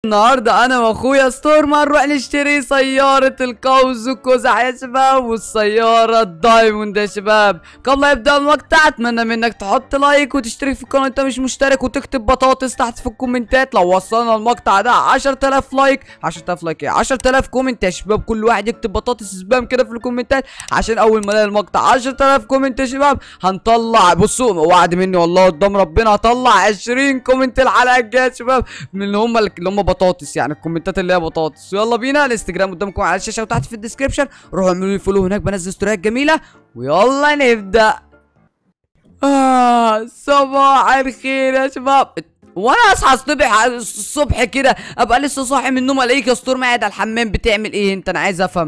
النهارده انا واخويا ستورم هنروح نشتري سيارة القوس قزح يا شباب والسيارة الدايموند يا شباب قبل ما يبدأ المقطع اتمنى منك تحط لايك وتشترك في القناة انت مش مشترك وتكتب بطاطس تحت في الكومنتات لو وصلنا المقطع ده 10000 لايك 10000 لايك ايه 10000 كومنت يا شباب كل واحد يكتب بطاطس سبام كده في الكومنتات عشان اول ما الاقي المقطع 10000 كومنت يا شباب هنطلع بصوا وعد مني والله قدام ربنا هطلع 20 كومنت الحلقة الجاية يا شباب من اللي هم اللي هم بطاطس يعني الكومنتات اللي هي بطاطس يلا بينا الانستجرام قدامكم على الشاشه وتحت في الديسكربشن روحوا اعملوا لي فولو هناك بنزل ستوريات جميله ويلا نبدا آه صباح الخير يا شباب وانا اصحى الصبح الصبح كده ابقى لسه صاحي من النوم الاقيك يا ستور قاعد على الحمام بتعمل ايه انت انا عايز افهم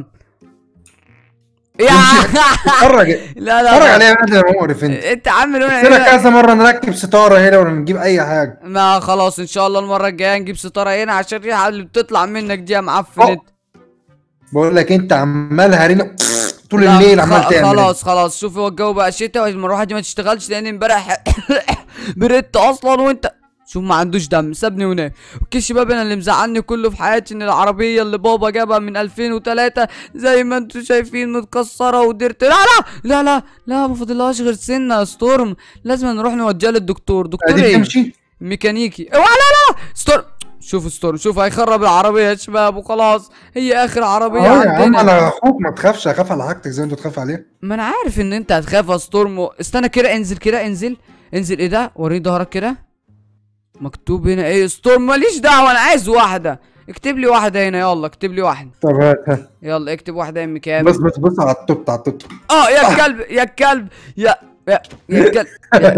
يا اتفرج لا لا, اتفرج لا. عليها يا مقرف انت انت عامل قلت لك ايه كذا مره نركب ستاره هنا ولا نجيب اي حاجه ما خلاص ان شاء الله المره الجايه نجيب ستاره هنا عشان الريحه اللي بتطلع منك دي يا معفن بقول لك انت عمال هارينا طول لا، الليل خ- عمال تعمل خلاص خلاص شوف هو الجو بقى شتاء والمروحه دي ما تشتغلش لان امبارح بردت اصلا وانت شوف ما عندوش دم سابني ونام اوكي شباب انا اللي مزعلني كله في حياتي ان العربيه اللي بابا جابها من 2003 زي ما انتم شايفين متكسره ودرت لا لا لا لا لا ما فاضلهاش غير سنه يا ستورم لازم نروح نوديها للدكتور دكتور دي ايه بتمشي ميكانيكي اوعى لا لا ستور شوف ستور شوف هيخرب العربيه يا شباب وخلاص هي اخر عربيه اه يا عم عندنا انا اخوك ما تخافش اخاف على حاجتك زي ما انت تخاف عليها ما انا عارف ان انت هتخاف يا ستورم و... استنى كده انزل كده انزل انزل ايه ده وريني ظهرك كده مكتوب هنا ايه ستورم ماليش دعوه انا عايز واحده اكتب لي واحده هنا يلا اكتب لي واحده طب هات هات يلا اكتب واحده يا ام كامل بص بص بص على التوت على التوت اه يا كلب يا كلب يا يا يا كلب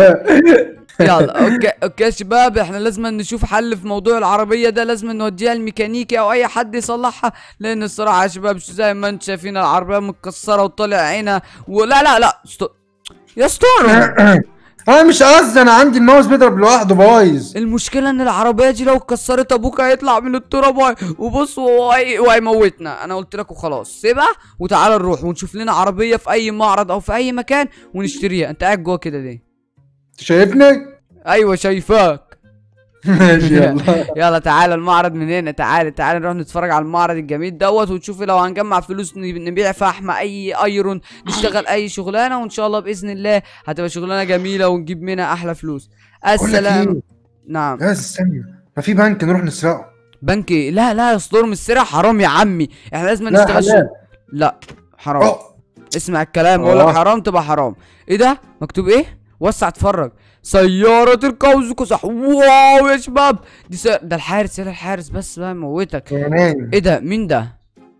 يا- يلا اوكي اوكي يا شباب احنا لازم نشوف حل في موضوع العربيه ده لازم نوديها الميكانيكي او اي حد يصلحها لان الصراحه يا شباب زي ما انتم شايفين العربيه متكسره وطالع عينها ولا لا لا ستو... يا ستور انا مش قصدي انا عندي الماوس بيضرب لوحده بايظ المشكله ان العربيه دي لو اتكسرت ابوك هيطلع من التراب وهي- وبص وهي- وهيموتنا انا قلت لك وخلاص سيبها وتعالى نروح ونشوف لنا عربيه في اي معرض او في اي مكان ونشتريها انت قاعد جوه كده ليه انت شايفني ايوه شايفاك ماشي يلا يلا تعالى المعرض من هنا تعالى تعالى نروح نتفرج على المعرض الجميل دوت ونشوف لو هنجمع فلوس نب- نبيع فحم اي ايرون نشتغل اي شغلانه وان شاء الله باذن الله هتبقى شغلانه جميله ونجيب منها احلى فلوس بقول لك السلام ايه نعم بس استنى ما في بنك نروح نسرقه بنك إيه؟ لا لا يا ستورم السرقه حرام يا عمي احنا لازم لا نشتغل شغل- حلال لا حرام اه اسمع الكلام بقول لك آه. حرام تبقى حرام ايه ده مكتوب ايه وسع اتفرج سيارة القوس قزح واو يا شباب دي سيارة ده الحارس يلا الحارس بس بقى موتك يا نايم ايه ده مين ده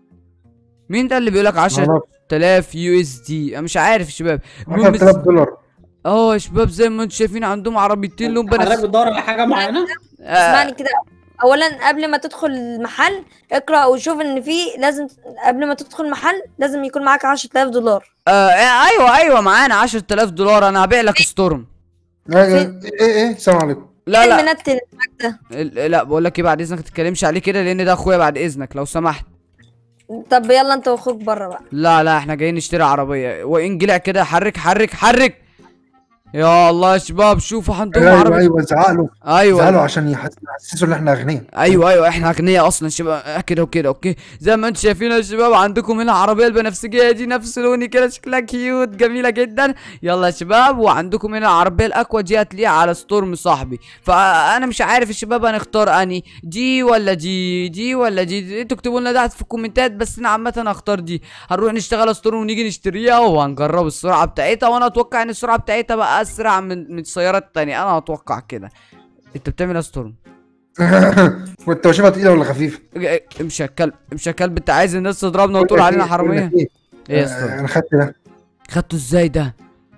مين ده اللي بيقولك 10000 يو اس دي انا مش عارف يا شباب المهم 10000 دولار اه يا شباب زي ما انتم شايفين عندهم عربيتين لهم حضرتك بنفس بتدور على حاجه معينه آه اسمعني كده اولا قبل ما تدخل المحل اقرا وشوف ان في لازم قبل ما تدخل المحل لازم يكون معاك 10000 دولار آه ايوه ايوه معانا 10000 دولار انا هبيع لك ستورم ايه ايه ايه السلام عليكم لا لا المنتل اللي معاك ده ال- لا بقول لك ايه بعد اذنك ما تتكلمش عليه كده لان ده اخويا بعد اذنك لو سمحت طب يلا انت واخوك بره بقى لا لا احنا جايين نشتري عربيه وانجلع كده حرك حرك حرك يا الله يا شباب شوفوا عندهم ايوه عربيه ايوه زعق له زعق له ايوه عشان يحس- يحسسوا ان احنا اغنياء ايوه ايوه احنا اغنياء اصلا شباب آه، كده وكده اوكي زي ما انتم شايفين يا شباب عندكم هنا العربيه البنفسجيه دي نفس لوني كده شكلها كيوت جميله جدا يلا يا شباب وعندكم هنا العربيه الاكوا دي هتليق على ستورم صاحبي فانا مش عارف يا شباب هنختار اني دي ولا دي دي ولا دي انتوا اكتبوا لنا تحت في الكومنتات بس انا عامه هختار دي هنروح نشتغل ستورم ونيجي نشتريها وهنجرب السرعه بتاعتها وانا اتوقع ان السرعه بتاعتها بقى اسرع من من السيارات التانية انا اتوقع كده انت بتعمل ايه يا ستورم وانت شايفها تقيله ولا خفيفه امشي يا كلب امشي يا كلب انت عايز الناس تضربنا وتقول علينا حراميه ايه ايه يا آه، اسطى انا خدت ده خدته ازاي ده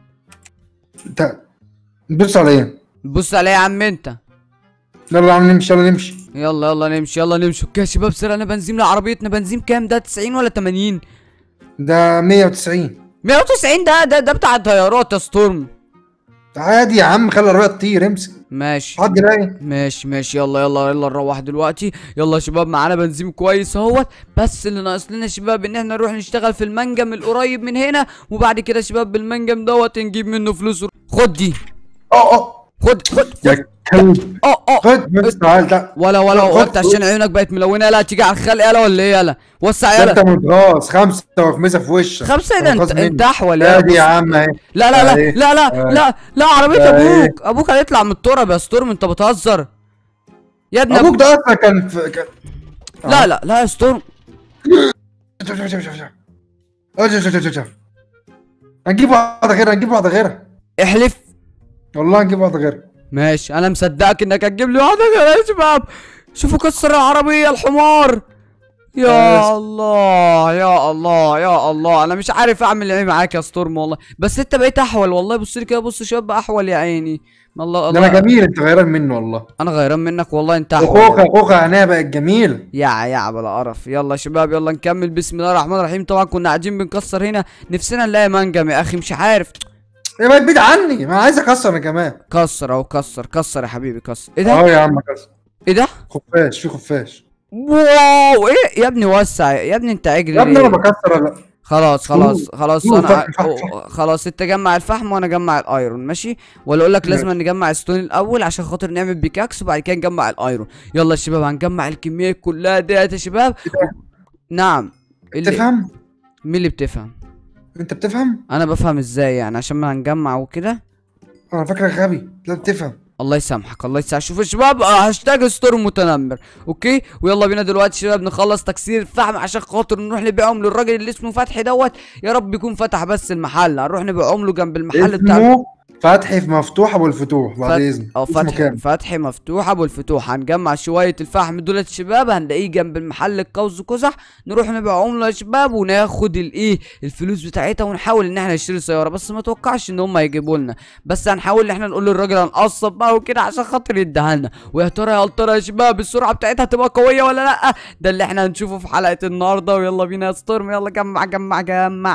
انت بص على ايه بص عليا يا عم انت يلا يا عم نمشي يلا نمشي يلا يلا نمشي يلا نمشي اوكي يا شباب سرقنا بنزين لعربيتنا بنزين كام ده 90 ولا 80 ده 190 190 ده ده ده بتاع الطيارات يا ستورم عادي يا عم خلي العربيه تطير امسك ماشي حد لاقي ماشي ماشي يلا يلا يلا نروح دلوقتي يلا يا شباب معانا بنزين كويس اهوت بس اللي ناقص لنا يا شباب ان احنا نروح نشتغل في المنجم القريب من هنا وبعد كده يا شباب بالمنجم دوت نجيب منه فلوس خد دي اه اه خد خد يا كلب اه اه خد بس تعال تعال ولا ولا خد- وانت عشان عيونك بقت ملونه لا تيجي على الخلق يلا ولا ايه يلا وسع ده انت يلا متغاص خمسه وخمسه في وشك خمسه ده انت متغاص مني. انت احول لا يا دي يا بص. عم اهي لا لا لا ايه. لا لا ايه. لا لا عربيه ايه. ابوك ابوك هيطلع من التراب يا ستورم انت بتهزر يا ابني ابوك ده اصلا كان في كان لا لا لا يا ستورم شوف شوف شوف شوف شوف شوف شوف شوف شوف هنجيب واحده غيرها هنجيب واحده غيرها احلف والله هنجيب واحده غيرها ماشي انا مصدقك انك هتجيب لي واحده غير يا شباب شوفوا كسر العربيه الحمار يا بس. الله يا الله يا الله انا مش عارف اعمل ايه معاك يا ستورم والله بس انت بقيت احول والله بص لي كده بص شباب بقى احول يا عيني الله ده انا الله جميل انت غيران منه والله انا غيران منك والله انت احول اخوخه اخوخه عينيها بقت جميل يا يا بلا قرف يلا يا شباب يلا نكمل بسم الله الرحمن الرحيم طبعا كنا قاعدين بنكسر هنا نفسنا نلاقي منجم يا اخي مش عارف ايه بقى بعيد عني ما انا عايز اكسر انا كمان كسر اهو كسر كسر يا حبيبي كسر ايه ده اهو يا عم كسر ايه ده خفاش في خفاش واو ايه يا ابني وسع يا ابني انت عجل يا ابني انا ليه؟ بكسر ولا خلاص خلاص خلاص شوف، انا فحم، فحم، أو- خلاص انت جمع الفحم وانا اجمع الايرون ماشي ولا اقول لك لازم ماشي. نجمع الستون الاول عشان خاطر نعمل بيكاكس وبعد كده نجمع الايرون يلا يا شباب هنجمع الكميه كلها ديت يا شباب نعم اللي تفهم مين اللي بتفهم انت بتفهم انا بفهم ازاي يعني عشان ما هنجمع وكده انا فاكرك غبي لا بتفهم الله يسامحك الله يسامحك شوف يا شباب آه، هاشتاج ستورم متنمر اوكي ويلا بينا دلوقتي شباب نخلص تكسير الفحم عشان خاطر نروح نبيعهم للراجل اللي اسمه فتحي دوت يا رب يكون فتح بس المحل هنروح نبيعهم له جنب المحل بتاع اسمه فتحي في مفتوح ابو الفتوح بعد فت- اذنك او اسمه فتحي كام فتحي مفتوح ابو الفتوح هنجمع شويه الفحم دولت شباب هنلاقيه جنب المحل القوس قزح نروح نبيعهم له يا شباب وناخد الايه الفلوس بتاعتها ونحاول ان احنا نشتري سياره بس ما توقعش ان هم هيجيبوا لنا بس هنحاول ان احنا نقول للراجل هنقصب بقى وكده عشان خاطر يديها لنا ويا ترى يا ترى يا شباب السرعه بتاعتها هتبقى قويه ولا لا ده اللي احنا هنشوفه في حلقه النهارده ويلا بينا يا ستورم يلا جمع جمع جمع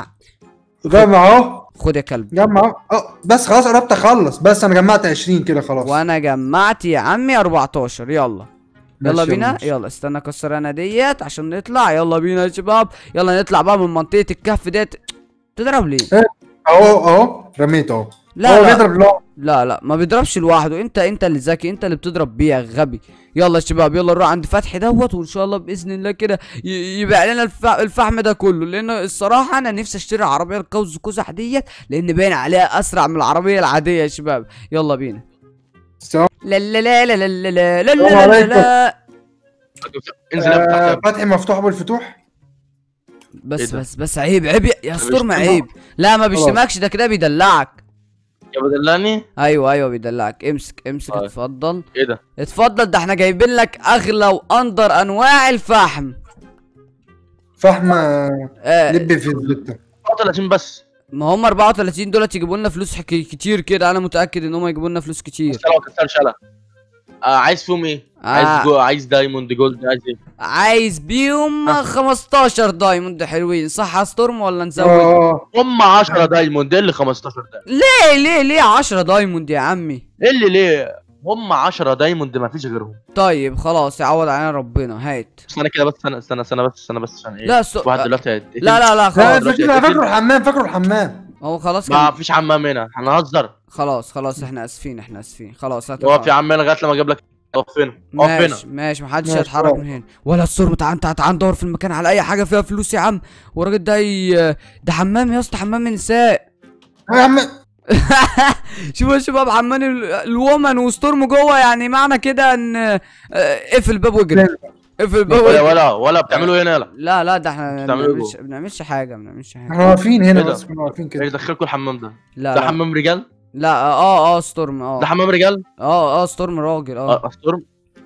جمع اهو خد يا كلب جمع اهو اه بس خلاص قربت اخلص بس انا جمعت 20 كده خلاص وانا جمعت يا عمي 14 يلا يلا ماشي، بينا ماشي. يلا استنى اكسر انا ديت عشان نطلع يلا بينا يا شباب يلا نطلع بقى من منطقة الكهف ديت تضرب ليه؟ اهو اهو رميت اهو لا هو لا بيضرب لا لا لا ما بيضربش لوحده انت انت اللي ذكي انت اللي بتضرب بيه يا غبي يلا يا شباب يلا نروح عند فتحي دوت وان شاء الله باذن الله كده ي- يبيع لنا الف... الفحم ده كله لان الصراحه انا نفسي اشتري العربيه القوس قزح ديت لان باين عليها اسرع من العربيه العاديه يا شباب يلا بينا السلام لا لا لا لا لا لا لا لا السلام لا لا عليكم. لا انزل افتح آه، تاب. فتحي مفتوح ابو الفتوح بس إيه ده؟ بس بس عيب عيب يا- يا ستورم بيشتمك. عيب لا ما خلاص. بيشتمكش ده كده بيدلعك يا بدلاني ايوه ايوه بيدلعك امسك امسك طيب. اتفضل ايه ده اتفضل ده احنا جايبين لك اغلى واندر انواع الفحم فحم آه، آه لب في الزبده 30 بس ما هم 34 دولت يجيبوا لنا فلوس حك- كتير كده انا متاكد ان هم يجيبوا لنا فلوس كتير بس لو كسرش انا آه عايز فيهم ايه؟ آه. عايز جو عايز دايموند جولد عايز ايه؟ عايز بيهم آه. 15 دايموند حلوين صح يا ستورم ولا نزود اه هم 10 دايموند ايه اللي 15 ده؟ ليه ليه ليه 10 دايموند يا عمي ايه اللي ليه؟ هم 10 دايموند ما فيش غيرهم طيب خلاص يعوض علينا ربنا هات استنى كده بس استنى استنى استنى بس استنى بس عشان ايه؟ لا سو... واحد دلوقتي هيتقتل. لا لا لا لا خلاص دلوقتي فاكره هيتقتل. فاكره الحمام فاكره الحمام هو خلاص ما كان فيش حمام هنا هنهزر خلاص خلاص احنا اسفين احنا اسفين خلاص هات اقف يا عم هنا لغايه لما اجيب لك اقف هنا اقف هنا ماشي ماشي محدش ماشي، هيتحرك خلاص. من هنا ولا السور تعال تعال تعال ندور في المكان على اي حاجه فيها فلوس يا عم والراجل ده ي... ده حمام يا اسطى حمام النساء يا عم شوفوا يا شباب حمام ال- الومن وستورم جوه يعني معنى كده ان آه، اقفل الباب واجري اقفل الباب ولا واجري ولا ولا بتعملوا ايه هنا يلا لا لا ده احنا ما بتعملوا إيه بنعملش ما بنعملش حاجه ما بنعملش حاجه احنا واقفين هنا إيه ده؟ بس كنا واقفين ايه كده يدخلكوا الحمام ده؟ لا ده لا حمام رجال؟ لا اه اه ستورم اه ده حمام رجال؟ اه اه ستورم راجل اه اه استورم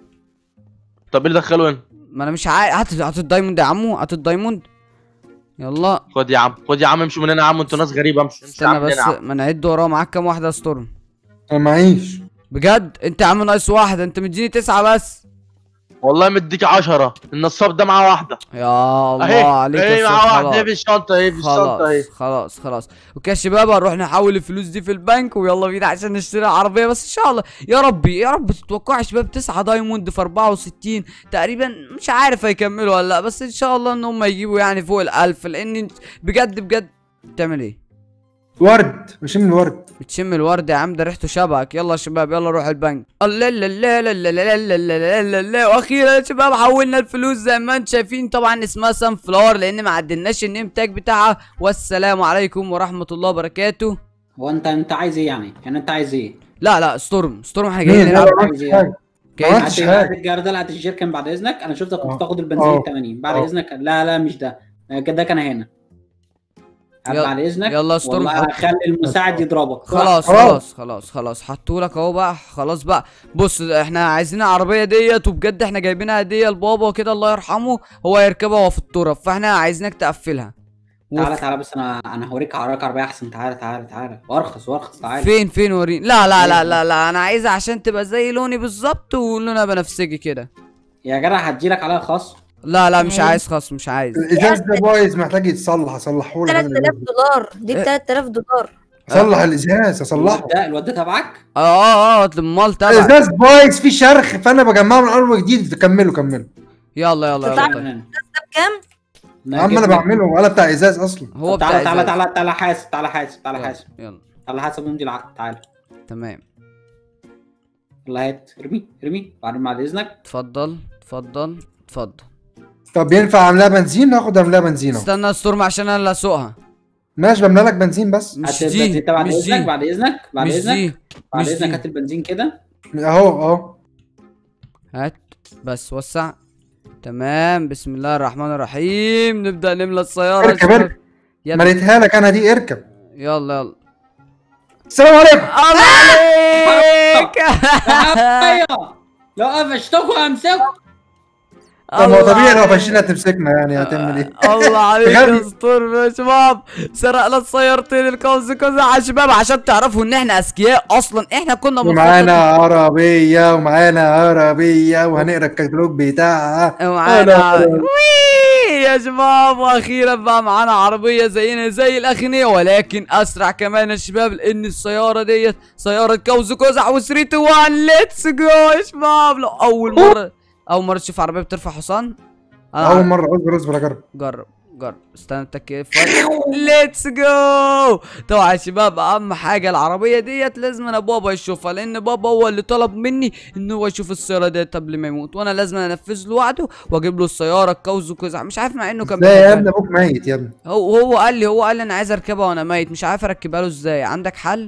طب ايه اللي دخله هنا؟ ما انا مش عارف هات هات الدايموند يا عمو هات الدايموند يلا خد يا عم خد يا عم امشوا من هنا يا عم انتوا ناس غريبه امشوا امشوا يا استنى عم من بس هنا يا عم. ما نعد وراه معاك كام واحده يا ستورم انا معيش بجد انت يا عم ناقص واحده انت مديني تسعه بس والله مديك 10 النصاب ده معاه واحده يا الله اهي عليك يا اهي ستورم معاه واحده اهي خلاص في الشنطه اهي في الشنطه اهي خلاص خلاص خلاص اوكي يا شباب هنروح نحول الفلوس دي في البنك ويلا بينا عشان نشتري عربيه بس ان شاء الله يا ربي يا رب تتوقعوا يا شباب 9 دايموند في 64 تقريبا مش عارف هيكملوا ولا لا بس ان شاء الله ان هم يجيبوا يعني فوق الألف لان بجد بجد بتعمل ايه ورد بشم الورد بتشم الورد يا عم ده ريحته شبك يلا يا شباب يلا روح البنك الله لا لا لا لا لا لا لا لا لا واخيرا يا شباب حولنا الفلوس زي ما انتم شايفين طبعا اسمها سان فلاور لان ما عدلناش النيم تاج بتاعها والسلام عليكم ورحمه الله وبركاته هو انت انت عايز ايه يعني؟ يعني انت عايز ايه؟ لا لا ستورم ستورم احنا مين جايين انا نلعب ما عملتش حاجه جايين عملتش هات حاجة. هات الجردل هات الجيركن بعد اذنك انا شفتك اه. كنت تاخد البنزين اه. 80 بعد اه. اذنك لا لا مش ده ده كان هنا هات يلا- بعد اذنك يلا ستورم والله حط. هخلي المساعد يضربك خلاص خلاص. خلاص خلاص خلاص حطولك اهو بقى خلاص بقى بص احنا عايزين العربيه ديت وبجد احنا جايبينها هديه لبابا كده الله يرحمه هو يركبها وهو في التراب فاحنا عايزينك تقفلها تعالى وف- تعالى بس انا انا هوريك هوريك عربيه احسن تعالى تعالى تعالى وارخص وارخص تعالى فين فين وريني لا لا لا لا لا انا عايزها عشان تبقى زي لوني بالظبط ولونها بنفسجي كده يا جدع هديلك عليها خصم لا لا مش أيوة. عايز خلاص مش عايز الازاز ده بايظ محتاج يتصلح اصلحه لك 3000 دولار دي ب 3000 دولار اصلح الازاز اصلحه الواد ده الواد ده تبعك اه اه اه امال تبع الازاز بايظ فيه شرخ فانا بجمعه من اول وجديد كملوا كملوا يلا يلا يلا تطلع- طيب. تمام. ده بكام؟ يا عم انا بعمله انا بتاع ازاز اصلا هو تعالى بتاع تعالى إزاز. تعالى تعالى حاسب تعالى حاسب تعالى يلا، حاسب يلا تعالى حاسب وامضي العقد تعالى تمام يلا هات ارمي ارمي بعد بعد اذنك اتفضل اتفضل اتفضل طب ينفع اعملها بنزين ناخد اعملها بنزين اهو استنى ستورم عشان انا اللي اسوقها ماشي بملى لك بنزين بس مش هات دي البنزين ده بعد مش اذنك دي بعد اذنك بعد مش اذنك دي بعد مش اذنك دي. هات البنزين كده اهو اهو هات بس وسع تمام بسم الله الرحمن الرحيم نبدأ نملى السيارة يا اركب، شباب. اركب. يلا مليتها لك انا دي اركب يلا يلا السلام عليكم الله عليك ايوه لو قفشتكوا همسكوا طب ما هو الله طبيعي لو عليك. فشينا تمسكنا يعني هتعمل ايه الله عليك يا غبي. اسطورم يا شباب سرقنا السيارتين الكوز كوزة يا شباب عشان تعرفوا ان احنا اذكياء اصلا احنا كنا ومعانا عربية ومعانا عربية وهنقرا الكتالوج بتاعها ومعانا أنا- وي يا شباب واخيرا بقى معانا عربيه زينا زي الاغنياء ولكن اسرع كمان يا شباب لان السياره ديت سياره كوز كوزع و 3 1 ليتس جو يا شباب لو اول مره اول مره تشوف عربيه بترفع حصان أنا أول مرة اصبر اصبر اجرب جرب جرب استنى التكييف ليتس جو طبعا يا شباب اهم حاجه العربيه ديت لازم انا بابا يشوفها لان بابا هو اللي طلب مني ان هو يشوف السياره ديت قبل ما يموت وانا لازم انفذ له وعده واجيب له السياره الكوز وكوزع مش عارف مع انه كان لا يا بيحبها. ابني ابوك ميت يا ابني هو هو قال لي هو قال لي انا عايز اركبها وانا ميت مش عارف اركبها له ازاي عندك حل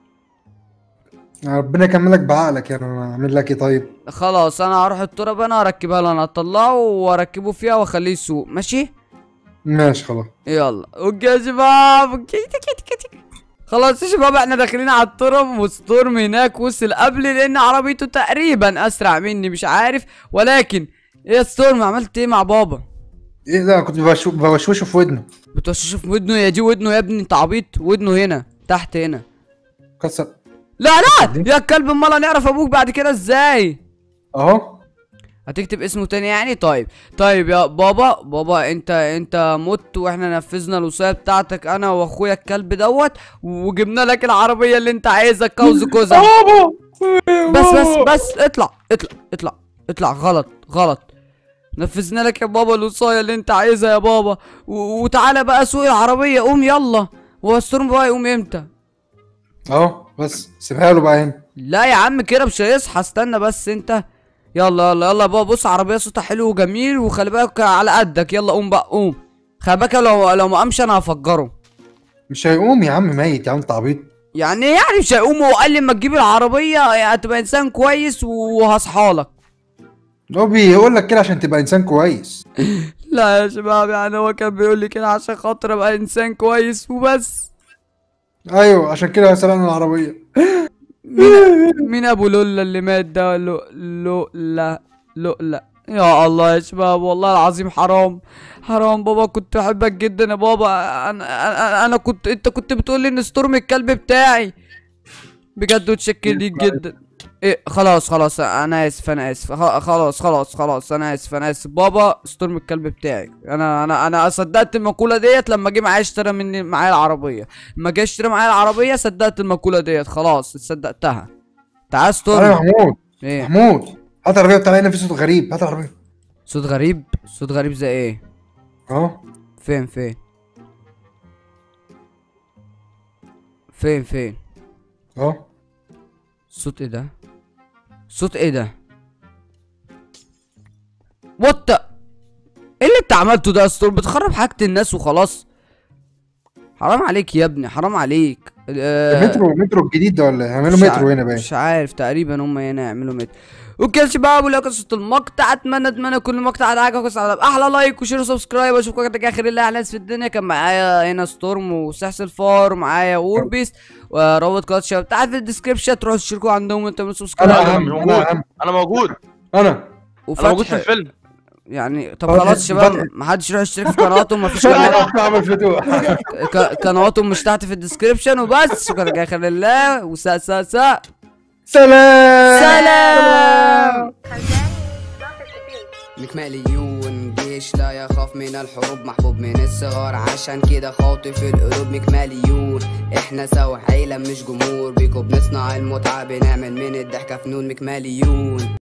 ربنا يكملك بعقلك يعني انا اعمل لك ايه طيب خلاص انا هروح التراب انا اركبها له انا اطلعه واركبه فيها واخليه يسوق ماشي ماشي خلاص يلا اوكي يا شباب اوكي تك تك تك خلاص يا شباب احنا داخلين على الترم وستورم هناك وصل قبلي لان عربيته تقريبا اسرع مني مش عارف ولكن ايه يا ستورم عملت ايه مع بابا ايه ده كنت بوشو- بوشوشه في ودنه بتوششه في ودنه يا دي ودنه يا ابني انت عبيط ودنه هنا تحت هنا كسر لا لا يا كلب امال هنعرف ابوك بعد كده ازاي اهو هتكتب اسمه تاني يعني طيب طيب يا بابا بابا انت انت مت واحنا نفذنا الوصيه بتاعتك انا واخويا الكلب دوت وجبنا لك العربيه اللي انت عايزها كوز كوزة بابا بس بس بس اطلع اطلع اطلع اطلع غلط غلط نفذنا لك يا بابا الوصايه اللي انت عايزها يا بابا و- وتعالى بقى سوق العربيه قوم يلا هو الستورم بقى يقوم امتى اهو بس سيبها له بقى هنا لا يا عم كده مش هيصحى استنى بس انت يلا يلا يلا بابا بص عربيه صوتها حلو وجميل وخلي بالك على قدك يلا قوم بقى قوم خلي بالك لو لو ما قامش انا هفجره مش هيقوم يا عم ميت يا عم انت عبيط يعني يعني مش هيقوم هو قال لي اما تجيب العربيه هتبقى انسان كويس وهصحالك هو بيقول لك كده عشان تبقى انسان كويس لا يا شباب يعني هو كان بيقول لي كده عشان خاطر ابقى انسان كويس وبس ايوه عشان كده سرقنا العربيه مين مين ابو لولا اللي مات ده لو لو لا لو لا يا الله يا شباب والله العظيم حرام حرام بابا كنت بحبك جدا يا بابا انا انا, أنا كنت انت كنت بتقول لي ان ستورم الكلب بتاعي بجد متشكر ليك جدا ايه خلاص خلاص انا اسف انا اسف خ- خلاص خلاص خلاص انا اسف انا اسف بابا ستورم الكلب بتاعي انا انا انا صدقت المقوله ديت لما جه معايا اشترى مني معايا العربيه لما جه اشترى معايا العربيه صدقت المقوله ديت خلاص صدقتها تعال انا ستورم محمود ايه محمود هات العربيه بتاعنا هنا في صوت غريب هات العربيه صوت غريب صوت غريب زي ايه اهو فين فين فين فين اهو صوت ايه ده صوت ايه ده وات ايه اللي انت عملته ده يا اسطول بتخرب حاجة الناس وخلاص حرام عليك يا ابني حرام عليك آه، مترو مترو الجديد ده ولا إيه؟ هيعملوا مش مترو ع- هنا باين مش عارف تقريبا هم هنا يعملوا متر اوكي يا شباب ولو قصة المقطع اتمنى اتمنى كل مقطع عجبك وسعد احلى لايك وشير وسبسكرايب واشوفكم كده اخر الله احلى ناس في الدنيا كان معايا هنا ستورم وسحس الفار ومعايا ووربيست ورابط قناه الشباب تحت في الديسكربشن تروحوا تشتركوا عندهم وتعملوا انا سبسكرايب اهم موجود. انا اهم انا موجود انا انا موجود في وفتح الفيلم يعني طب فتح- خلاص يا شباب فتح. ما حدش يروح يشترك في قنواتهم ما فيش قنوات انا اعمل فتوح ك- قنواتهم مش تحت في الديسكربشن وبس شكرا اخر الله وسا سا سا سلام سلام مكماليون جيش لا يخاف من الحروب محبوب من الصغار عشان كده خاطف القلوب مكماليون احنا سوا عيلة مش جمهور بيكو بنصنع المتعة بنعمل من الضحكة فنون مكماليون